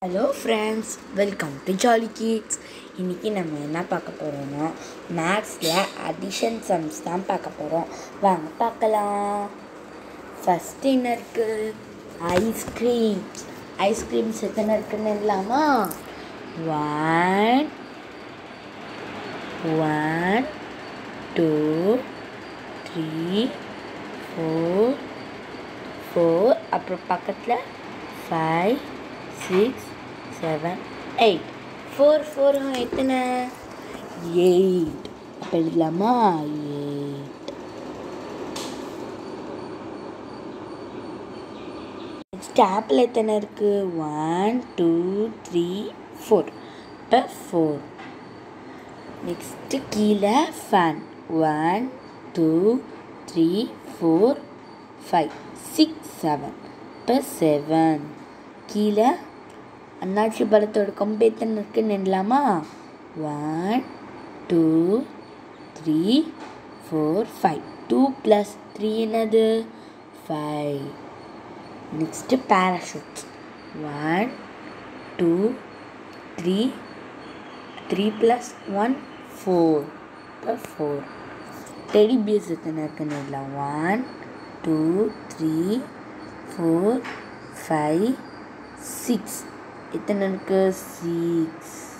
hello friends welcome to jolly kids இன்றைக்கி நம்ம என்ன பார்க்க போகிறோம்னா மேக்ஸில் அடிஷன் சம்ஸ் தான் பார்க்க போகிறோம் வாங்க பார்க்கலாம் ஃபஸ்ட்டு என்ன இருக்குது ஐஸ்கிரீம்ஸ் ஐஸ்கிரீம்ஸ் எத்தனை இருக்குன்னு இல்லாமா one one two three four four அப்புறம் பக்கத்தில் five six seven eight four four எத்தனை எயிட் அப்போ எழுதலாமா எயிட் நெக்ஸ்ட் ஆப்பிள் எத்தனை இருக்குது ஒன் டூ த்ரீ ஃபோர் இப்போ ஃபோர் நெக்ஸ்ட்டு கீழே fan one two three four five six seven இப்போ செவன் கீழே அண்ணாச்சி பழத்தோட கொம்பு எத்தனை இருக்குன்னு எண்ணலாமா one two three four five two plus three என்னது five next parachutes one two three three plus one four இப்போ ஃபோர் டெடி பியர்ஸ் எத்தனை இருக்குன்னு இல்லை one two three four five six எத்தனை இருக்கு சிக்ஸ்